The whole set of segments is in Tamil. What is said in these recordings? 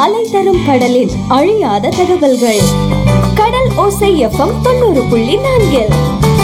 அலை தரும் கடலின் அழியாத தகவல்கள் கடல் ஓசை எஃப்எம் தொண்ணூறு புள்ளி நான்கில்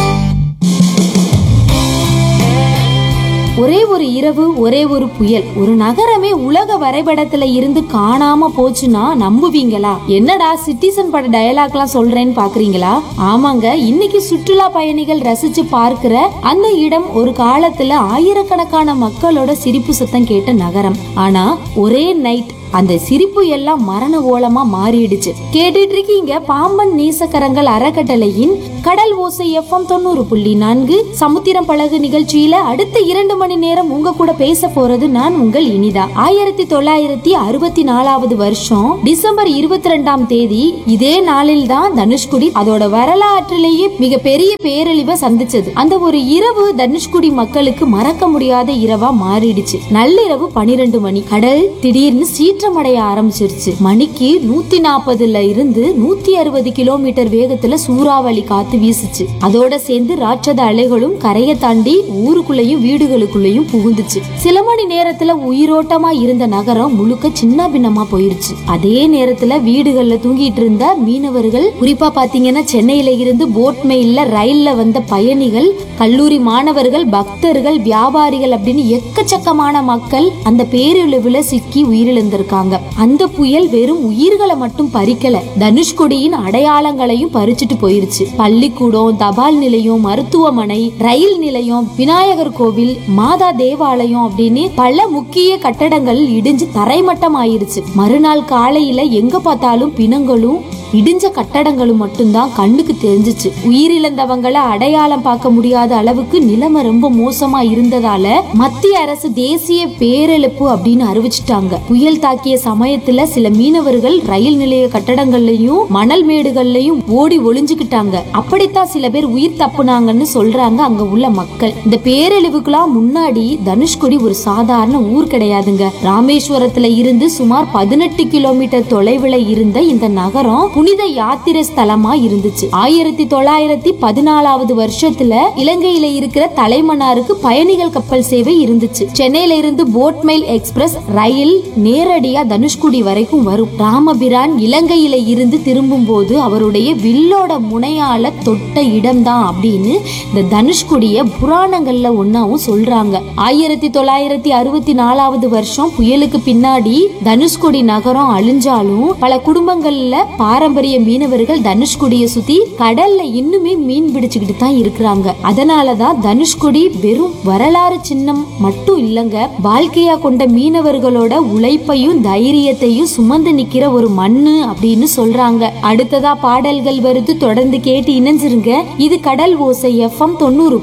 ஒரே ஒரு இரவு ஒரே ஒரு புயல் ஒரு நகரமே உலக வரைபடத்துல இருந்து காணாம போச்சுன்னா நம்புவீங்களா என்னடா சிட்டிசன் பட டயலாக்லாம் சொல்றேன்னு பாக்குறீங்களா ஆமாங்க இன்னைக்கு சுற்றுலா பயணிகள் ரசிச்சு பார்க்கிற அந்த இடம் ஒரு காலத்துல ஆயிரக்கணக்கான மக்களோட சிரிப்பு சத்தம் கேட்ட நகரம் ஆனா ஒரே நைட் அந்த சிரிப்பு எல்லாம் மரண ஓலமா மாறிடுச்சு கேட்டுட்டு இருக்கீங்க பாம்பன் நேசக்கரங்கள் அறக்கட்டளையின் கடல் ஓசை எஃப்எம் தொண்ணூறு புள்ளி நான்கு சமுத்திரம் பழகு நிகழ்ச்சியில அடுத்த இரண்டு மணி நேரம் உங்க கூட பேச போறது நான் உங்கள் இனிதா ஆயிரத்தி தொள்ளாயிரத்தி அறுபத்தி நாலாவது வருஷம் டிசம்பர் இருபத்தி ரெண்டாம் தேதி இதே நாளில் தான் தனுஷ்குடி அதோட வரலாற்றிலேயே மிக பெரிய பேரழிவை சந்திச்சது அந்த ஒரு இரவு தனுஷ்குடி மக்களுக்கு மறக்க முடியாத இரவா மாறிடுச்சு நள்ளிரவு பனிரெண்டு மணி கடல் திடீர்னு சீற்றமடைய ஆரம்பிச்சிருச்சு மணிக்கு நூத்தி நாற்பதுல இருந்து நூத்தி அறுபது கிலோமீட்டர் வேகத்துல சூறாவளி காத்து வீசுச்சு அதோட சேர்ந்து ராட்சத அலைகளும் கரையை தாண்டி ஊருக்குள்ளேயும் வீடுகளுக்குள்ளேயும் புகுந்துச்சு சில மணி நேரத்துல உயிரோட்டமா இருந்த நகரம் முழுக்க சின்ன பின்னமா போயிருச்சு அதே நேரத்துல வீடுகள்ல தூங்கிட்டு இருந்த மீனவர்கள் குறிப்பா பாத்தீங்கன்னா சென்னையில இருந்து போட் மெயில்ல ரயில்ல வந்த பயணிகள் கல்லூரி மாணவர்கள் பக்தர்கள் வியாபாரிகள் அப்படின்னு எக்கச்சக்கமான மக்கள் அந்த பேரழிவுல சிக்கி உயிரிழந்திருக்காங்க அந்த புயல் வெறும் உயிர்களை மட்டும் பறிக்கல தனுஷ்கொடியின் அடையாளங்களையும் பறிச்சுட்டு போயிருச்சு பள்ளிக்கூடம் தபால் நிலையம் மருத்துவமனை ரயில் நிலையம் விநாயகர் கோவில் மாதா தேவாலயம் அப்படின்னு பல முக்கிய கட்டடங்கள் இடிஞ்சு தரைமட்டம் ஆயிருச்சு மறுநாள் காலையில எங்க பார்த்தாலும் பிணங்களும் இடிஞ்ச கட்டடங்களும் மட்டும்தான் கண்ணுக்கு தெரிஞ்சுச்சு உயிரிழந்தவங்களை அடையாளம் பார்க்க முடியாத அளவுக்கு நிலைமை ரொம்ப மோசமா இருந்ததால மத்திய அரசு தேசிய பேரிழப்பு அப்படின்னு அறிவிச்சிட்டாங்க புயல் தாக்கிய சமயத்துல சில மீனவர்கள் ரயில் நிலைய கட்டடங்கள்லயும் மணல் மேடுகள்லயும் ஓடி ஒளிஞ்சுக்கிட்டாங்க அப்படித்தான் சில பேர் உயிர் தப்புனாங்கன்னு சொல்றாங்க அங்க உள்ள மக்கள் இந்த பேரழிவுக்கெல்லாம் முன்னாடி தனுஷ்கொடி ஒரு சாதாரண ஊர் கிடையாதுங்க ராமேஸ்வரத்துல இருந்து சுமார் பதினெட்டு கிலோமீட்டர் தொலைவுல இருந்த இந்த நகரம் புனித யாத்திரை ஸ்தலமா இருந்துச்சு ஆயிரத்தி தொள்ளாயிரத்தி பதினாலாவது வருஷத்துல இலங்கையில இருக்கிற தலைமன்னாருக்கு பயணிகள் கப்பல் சேவை இருந்துச்சு சென்னையில இருந்து போட் மெயில் எக்ஸ்பிரஸ் ரயில் நேரடியா தனுஷ்குடி வரைக்கும் வரும் ராமபிரான் இலங்கையில இருந்து திரும்பும் போது அவருடைய வில்லோட முனையால தொட்ட இடம்தான் அப்படின்னு இந்த தனுஷ்குடிய புராணங்கள்ல ஒன்னாவும் சொல்றாங்க ஆயிரத்தி தொள்ளாயிரத்தி அறுபத்தி நாலாவது வருஷம் புயலுக்கு பின்னாடி தனுஷ்கொடி நகரம் அழிஞ்சாலும் பல குடும்பங்கள்ல பாரம்பரிய மீனவர்கள் தனுஷ்கொடியை சுத்தி கடல்ல இன்னுமே மீன் பிடிச்சுக்கிட்டு தான் இருக்கிறாங்க அதனாலதான் தனுஷ்கொடி வெறும் வரலாறு சின்னம் மட்டும் இல்லங்க வாழ்க்கையா கொண்ட மீனவர்களோட உழைப்பையும் தைரியத்தையும் சுமந்து நிக்கிற ஒரு மண்ணு அப்படின்னு சொல்றாங்க அடுத்ததா பாடல்கள் வருது தொடர்ந்து கேட்டு இணைஞ்சிருங்க இது கடல் ஓசை எஃப்எம் தொண்ணூறு